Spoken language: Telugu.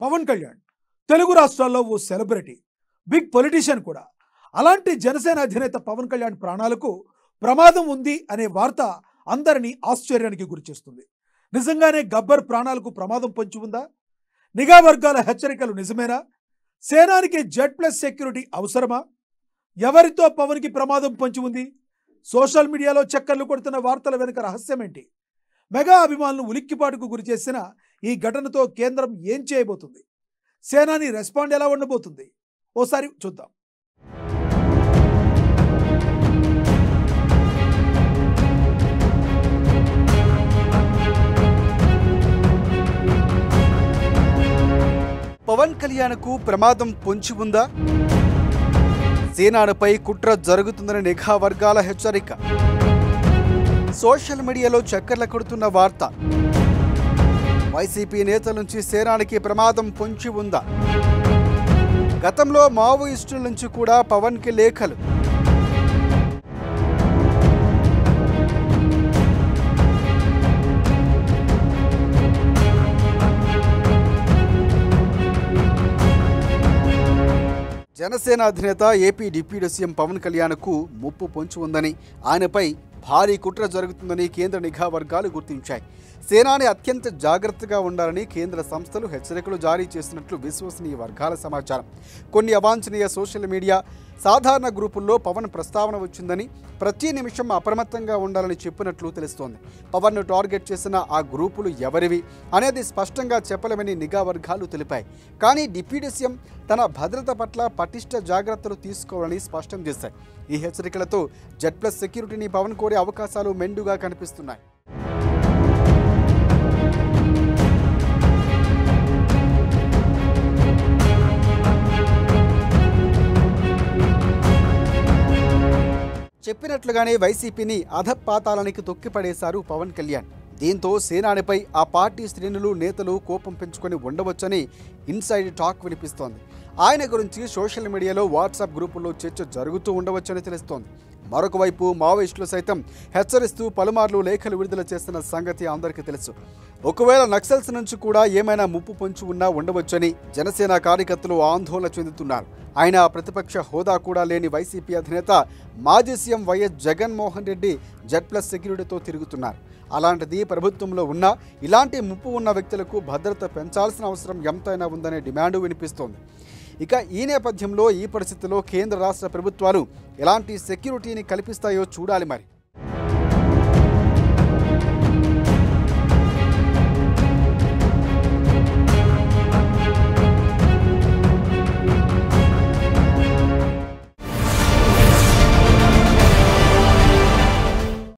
పవన్ కళ్యాణ్ తెలుగు రాష్ట్రాల్లో ఓ సెలబ్రిటీ బిగ్ పొలిటీషియన్ కూడా అలాంటి జనసేన అధినేత పవన్ కళ్యాణ్ ప్రాణాలకు ప్రమాదం ఉంది అనే వార్త అందరినీ ఆశ్చర్యానికి గురిచేస్తుంది నిజంగానే గబ్బర్ ప్రాణాలకు ప్రమాదం పొంచి ఉందా నిఘా వర్గాల హెచ్చరికలు నిజమేనా సేనానికి జెడ్ ప్లస్ సెక్యూరిటీ అవసరమా ఎవరితో పవన్కి ప్రమాదం పొంచి ఉంది సోషల్ మీడియాలో చక్కర్లు కొడుతున్న వార్తల వెనుక రహస్యం ఏంటి మెగా అభిమానులు ఉలిక్కిపాటుకు గురి చేసిన ఈ ఘటనతో కేంద్రం ఏం చేయబోతుంది సేనాని రెస్పాండ్ ఎలా ఉండబోతుంది ఓసారి చూద్దాం పవన్ కళ్యాణ్కు ప్రమాదం పొంచి ఉందా సేనానుపై కుట్ర జరుగుతుందని నిఘా వర్గాల హెచ్చరిక సోషల్ మీడియాలో చక్కర్ల కొడుతున్న వార్త వైసీపీ నేతల నుంచి సేనానికి ప్రమాదం పొంచి ఉందా గతంలో మావోయిస్టుల నుంచి కూడా పవన్కి లేఖలు జనసేన అధినేత ఏపీ డిప్యూటీ సీఎం పవన్ కళ్యాణ్కు ముప్పు పొంచి ఉందని ఆయనపై భారీ కుట్ర జరుగుతుందని కేంద్ర నిఘా వర్గాలు గుర్తించాయి సేనాని అత్యంత జాగ్రత్తగా ఉండాలని కేంద్ర సంస్థలు హెచ్చరికలు జారీ చేసినట్లు విశ్వసనీయ వర్గాల సమాచారం కొన్ని అవాంఛనీయ సోషల్ మీడియా సాధారణ గ్రూపుల్లో పవన్ ప్రస్తావన వచ్చిందని ప్రతి నిమిషం అప్రమత్తంగా ఉండాలని చెప్పినట్లు తెలుస్తోంది పవన్ను టార్గెట్ చేసిన ఆ గ్రూపులు ఎవరివి అనేది స్పష్టంగా చెప్పలేమని నిఘా వర్గాలు తెలిపాయి కానీ డిప్యూటీ సీఎం తన భద్రత పట్ల పటిష్ట జాగ్రత్తలు తీసుకోవాలని స్పష్టం చేశాయి ఈ హెచ్చరికలతో జెడ్ ప్లస్ సెక్యూరిటీని పవన్ కోరే అవకాశాలు మెండుగా కనిపిస్తున్నాయి చెప్పినట్లుగానే వైసీపీని అధపాతాళానికి తొక్కిపడేశారు పవన్ కళ్యాణ్ దీంతో సేనానిపై ఆ పార్టీ శ్రేణులు నేతలు కోపం పెంచుకొని ఉండవచ్చని ఇన్సైడ్ టాక్ వినిపిస్తోంది ఆయన గురించి సోషల్ మీడియాలో వాట్సాప్ గ్రూపుల్లో చర్చ జరుగుతూ ఉండవచ్చని తెలుస్తోంది మరొక వైపు మావోయిస్టులు సైతం హెచ్చరిస్తూ పలుమార్లు లేఖలు విడుదల చేస్తున్న సంగతి అందరికీ తెలుసు ఒకవేళ నక్సల్స్ నుంచి కూడా ఏమైనా ముప్పు పొంచి ఉన్నా ఉండవచ్చని జనసేన కార్యకర్తలు ఆందోళన చెందుతున్నారు ఆయన ప్రతిపక్ష హోదా కూడా లేని వైసీపీ అధినేత మాజీ CM YS Jaganmohan Reddy Z plus సెక్యూరిటీతో తిరుగుతున్నారు అలాంటిది ప్రభుత్వంలో ఉన్న ఇలాంటి ముప్పు ఉన్న వ్యక్తులకు భద్రత పెంచాల్సిన అవసరం ఎంతైనా ఉందనే డిమాండు వినిపిస్తోంది ఇక ఈ నేపథ్యంలో ఈ పరిస్థితిలో కేంద్ర రాష్ట్ర ప్రభుత్వాలు ఎలాంటి సెక్యూరిటీని కల్పిస్తాయో చూడాలి మరి